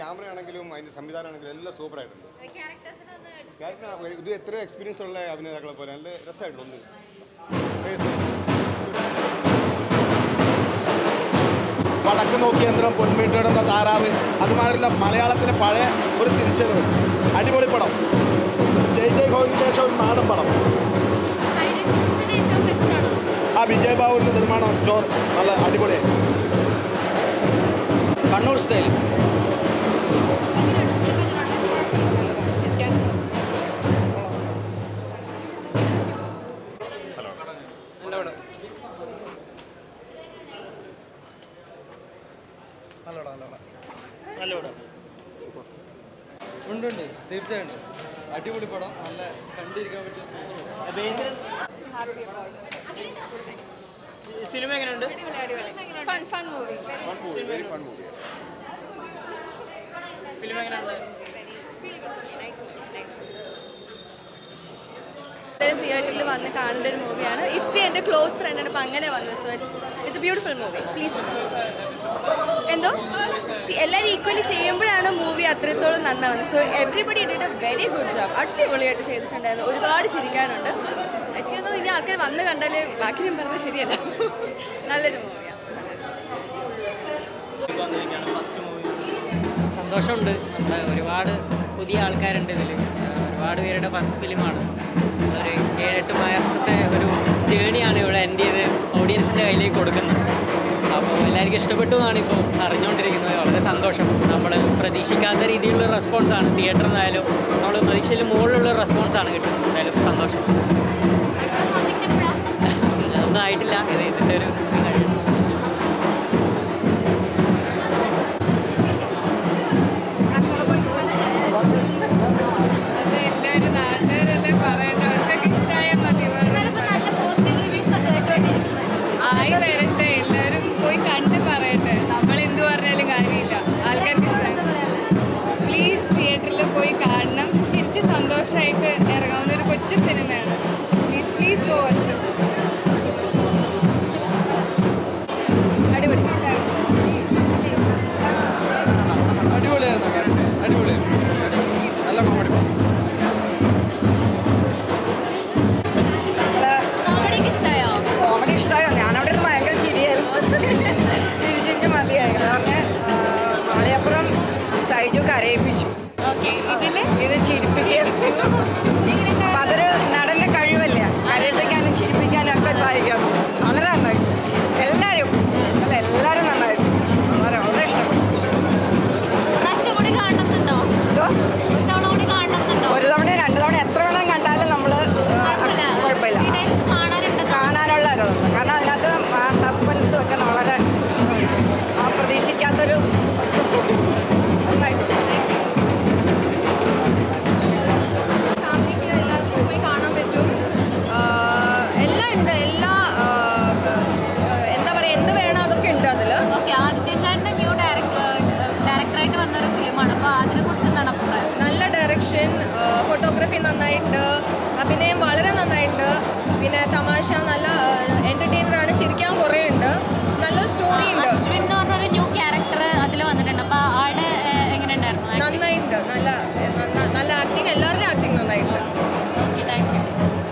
Camera ആണെങ്കിലും അതിൻ്റെ സംവിധാനം ആണെങ്കിലും എല്ലാം സൂപ്പർ ആയിട്ടുണ്ട് ക്യാരക്ടേഴ്സിനെ ഒന്ന് ഡിസ്- ക്യാരക്ടർ ഇത് എത്ര എക്സ്പീരിയൻസ് ഉള്ള അഭിനേതാക്കളെ പോലെ നല്ല രസമായിട്ടുണ്ട് ഒന്ന് വടക്ക് നോക്കി യന്ത്രം പൊന്മീട്ടിടുന്ന താറാവ് അതുമാതിരിയുള്ള മലയാളത്തിലെ പഴയ ഒരു തിരിച്ചറിവ് അടിപൊളി പടം ജയ് ജയ് ഗോവിന് ശേഷം ഒരു നാടൻ പടം ഐഡിയ ഫിലിംസിന്റെ ഏറ്റവും ബെസ്റ്റ് ആണോ ആ വിജയ് ബാബുവിൻ്റെ നിർമ്മാണം ചോർ നല്ല അടിപൊളിയായി കണ്ണൂർ സ്റ്റൈൽ നല്ല പടം ഉണ്ട് ഉണ്ട് തീർച്ചയായും ഉണ്ട്. അടിപൊളി പടം നല്ല കണ്ടിരിക്കാൻ പറ്റിയ സൂപ്പർ സിനിമ എങ്ങനെയുണ്ട് fun fun movie very fun movie film എങ്ങനെയുണ്ട് തിയേറ്ററിൽ വന്ന് കാണേണ്ട ഒരു മൂവിയാണ് ഇഫ്തി എൻ്റെ ക്ലോസ് ഫ്രണ്ടാണ് അപ്പം അങ്ങനെ വന്നത് so it's it's a beautiful movie please എന്തോ See, എല്ലാവരും ഈക്വലി ചെയ്യുമ്പോഴാണ് മൂവി അത്രത്തോളം നന്നാവുന്നത് so everybody did a very good job അടിപൊളിയായിട്ട് ചെയ്തിട്ടുണ്ടായിരുന്നു ഒരുപാട് ചിരിക്കാനുണ്ട് എനിക്ക് തോന്നുന്നു ഇനി ആൾക്കാർ വന്ന് കണ്ടാലേ ബാക്കി ഞാൻ പറഞ്ഞത് ശരിയല്ല നല്ലൊരു മൂവിയാണ് വന്നിരിക്കുകയാണ് ഫസ്റ്റ് മൂവി സന്തോഷമുണ്ട് നമ്മുടെ ഒരുപാട് പുതിയ ആൾക്കാരുണ്ട് ഇതിൽ ഒരുപാട് പേരുടെ ഫസ്റ്റ് ഫിലിമാണ് ഒരു ഏഴെട്ട് മാസത്തെ ഒരു ജേണിയാണ് ഇവിടെ എൻ്റെ ചെയ്ത് ഓഡിയൻസിൻ്റെ കയ്യിലേക്ക് കൊടുക്കുന്നത് അപ്പോൾ എല്ലാവർക്കും ഇഷ്ടപ്പെട്ടു എന്നാണ് ഇപ്പോൾ അറിഞ്ഞുകൊണ്ടിരിക്കുന്നത് വളരെ സന്തോഷം നമ്മൾ പ്രതീക്ഷിക്കാത്ത രീതിയിലുള്ള റെസ്പോൺസാണ് തിയേറ്ററിൽ നിന്നായാലും നമ്മൾ പ്രതീക്ഷയിൽ മുകളിലുള്ള റെസ്പോൺസാണ് കിട്ടുന്നത് എന്തായാലും സന്തോഷം അടുത്ത പ്രോജക്റ്റ് എപ്പോഴാണ് ഒന്നും ആയിട്ടില്ല ഇത് ഇതിൻ്റെ ഒരു ഇത് കഴിയണം എല്ലാവരും നാട്ടുകാരെല്ലാം പറയണ്ട അവർക്കൊക്കെ ഇഷ്ടമായാൽ മതി നല്ല പോസിറ്റീവ് റിവ്യൂസ് ഒക്കെ കേട്ടുകൊണ്ടിരിക്കുന്നത് ആയി വരട്ടെ എല്ലാവരും പോയി കണ്ട് പറയട്ടെ നമ്മൾ എന്ത് പറഞ്ഞാലും കാര്യമില്ല ആൾക്കാർക്ക് ഇഷ്ടമായി പ്ലീസ് തിയേറ്ററിൽ പോയി കാണണം ചിരിച്ച് സന്തോഷമായിട്ട് ഇറങ്ങാവുന്ന ഒരു കൊച്ചു സിനിമയാണ് please please go watch the അടിപൊളി അടിപൊളിയായിരുന്നു അടിപൊളിയായിരുന്നു നല്ല കോമഡി പടം കോമഡിക്ക് ഇഷ്ടമായോ കോമഡി ഇഷ്ടമായോ ഞാനവിടെ നിന്ന് ഭയങ്കര ചിരിയായിരുന്നു ചിരി ചിരിച്ച് മതിയായിരുന്നു പറഞ്ഞ് മാളിയപ്പുറം സൈജു കരയിപ്പിച്ചു ഓക്കെ ഇതിൽ ഇത് ചിരിപ്പിക്കുക അപ്പം അതൊരു നടൻ്റെ കഴിവല്ല കരയിപ്പിക്കാനും ചിരിപ്പിക്കാനും ഒക്കെ സാധിക്കണം വളരെ നന്നായിട്ട് എല്ലാവരും അല്ല എല്ലാവരും നന്നായിട്ട് വളരെ വളരെ ഇഷ്ടപ്പെട്ടു പ്രാവശ്യം കൂടി കാണണമെന്നുണ്ടോ എന്തോ ഒരു തവണ കൂടി കാണണമെന്നുണ്ടോ ഒരു തവണ രണ്ട് തവണ എത്ര വേണം കണ്ടാലും നമ്മൾ കുഴപ്പമില്ല ടൈംസ് കാണാനുണ്ട് കാണാനുള്ള ഒരു ഇതുണ്ട്. കാരണം അതിനകത്ത് ആ സസ്പെൻസും ഒക്കെ വളരെ ആ പ്രതീക്ഷിക്കാത്തൊരു നന്നായിട്ടുണ്ട് ഫാമിലിക്ക് എല്ലാവർക്കും പോയി കാണാൻ പറ്റും ആഹ് എല്ലാം ഉണ്ട് എല്ലാ ആഹ് ആഹ് എന്താ പറയുക എന്ത് വേണം അതൊക്കെ ഉണ്ട് അതിൽ ഓക്കെ ആദിത്യൻ്റെ ന്യൂ ഡയറക്ടർ ഡയറക്ടറായിട്ട് വന്നൊരു ഫിലിമാണ് അപ്പോൾ അതിനെക്കുറിച്ച് എന്താണ് അഭിപ്രായം നല്ല ഡയറക്ഷൻ ഫോട്ടോഗ്രാഫി നന്നായിട്ട് അഭിനയം വളരെ നന്നായിട്ട് പിന്നെ തമാശ നല്ല എൻ്റർടൈനർ ആണ് ചിരിക്കാൻ കുറേ ഉണ്ട് നല്ല സ്റ്റോറി ഉണ്ട് അശ്വിൻ എന്ന് പറഞ്ഞൊരു ന്യൂ ക്യാരക്ടർ അതിൽ വന്നിട്ടുണ്ട് അപ്പോൾ ആളുടെ ഏഹ്, എങ്ങനെ ഉണ്ടായിരുന്നു നന്നായിട്ട് നല്ല നന്ന- നല്ല ആക്ടിങ് എല്ലാവരുടെയും ആക്ടിങ് നന്നായിട്ട് ഓക്കെ താങ്ക് യു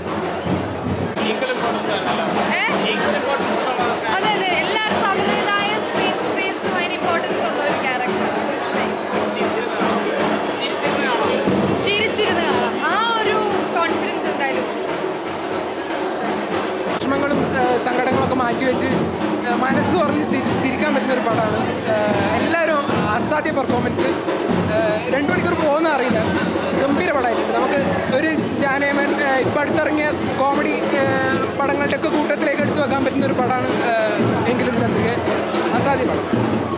ഏ? അതെ അതെ എല്ലാവർക്കും അവരുടേതായ സ്ക്രീൻ സ്പേസും അതിന് ഇമ്പോർട്ടൻസ് ഉള്ള ഒരു ക്യാരക്ടർ സോ ഇറ്റ്സ് നൈസ് ചിരിച്ചിരുന്ന് കാണാം ആ ഒരു കോൺഫിഡൻസ് എന്തായാലും ഉണ്ട്. വിഷമങ്ങളും ഏഹ്, സങ്കടങ്ങളൊക്കെ മാറ്റിവെച്ച് ഏഹ്, മനസ്സ് പറഞ്ഞ് തി- ചിരിക്കാൻ പറ്റുന്ന ഒരു പടമാണ് ഏഹ്, എല്ലാവരും അസാധ്യ പെർഫോമൻസ് ഏഹ്, രണ്ട് മണിക്കൂർ പോകുന്ന അറിയില്ല ഗംഭീര പടമായിട്ടുണ്ട് നമുക്ക് ഒരു ജാനേമൻ ഏഹ്, ഇപ്പം അടുത്തിറങ്ങിയ കോമഡി ഏഹ്, പടങ്ങളുടെയൊക്കെ കൂട്ടത്തിലേക്ക് എടുത്തു വെക്കാൻ പറ്റുന്ന ഒരു പടമാണ് ഏഹ്, എങ്കിലും ചന്ദ്രിക അസാധ്യ പടം